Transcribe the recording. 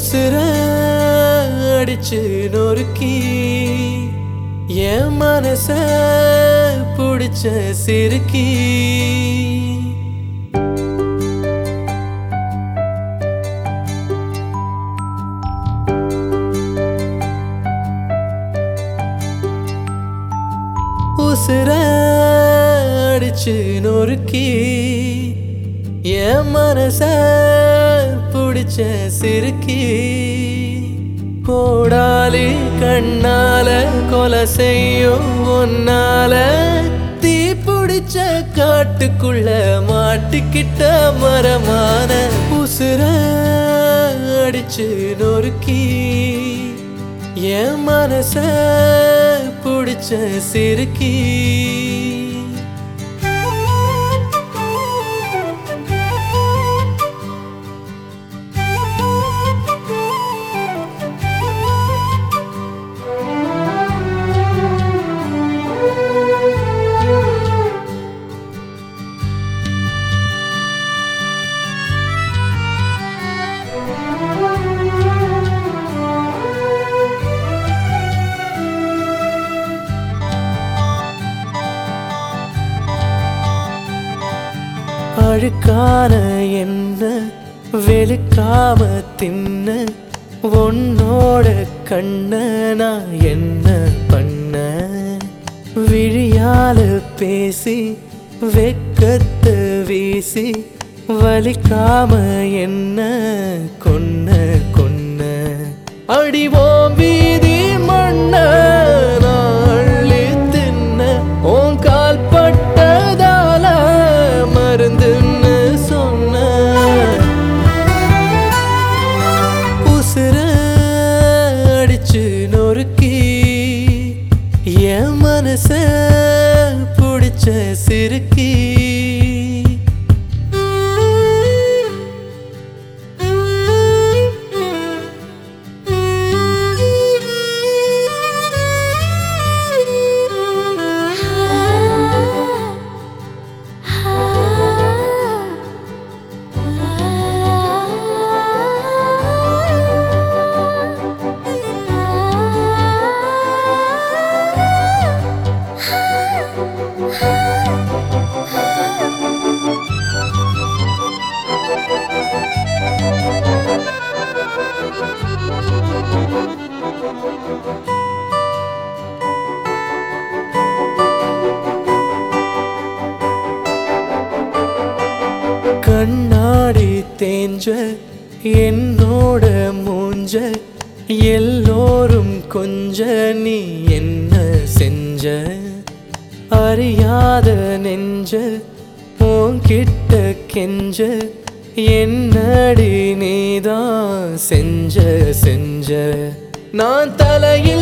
உசுர அடிச்சு நொறுக்கி என் மனச புடிச்ச சிறுக்கி உசுர அடிச்சு நொறுக்கி என் மனச புடிச்ச சிறுக்கி கோடாலி கண்ணால கொலை செய்யும் உன்னால தீ பிடிச்ச காட்டுக்குள்ள மாட்டிக்கிட்ட மரமான உசுர அடிச்சு நொறுக்கி என் மனச புடிச்ச சிறுக்கி அழுக்கான என்ன வெளுக்காம தின்ன உன்னோட கண்ண நான் என்ன பண்ண விழியால பேசி வெக்கத்தை வீசி வலிக்காம என்ன கொன்ன கொன்ன அடிவோம் வீதி மண்ண நான் அள்ளி தின்ன உன் கால் பட்டதால மருந்துன்னு சொன்ன உசுர அடிச்சு நொறுக்கி என் மனச புடிச்ச சிறுக்கி கண்ணாடி தேஞ்ச என்னோட மூஞ்ச எல்லோரும் கொஞ்ச நீ என்ன செஞ்ச அறியாத நெஞ்ச உன்கிட்ட கெஞ்ச என்னடி நீதான் செஞ்ச செஞ்ச நான் தலையில்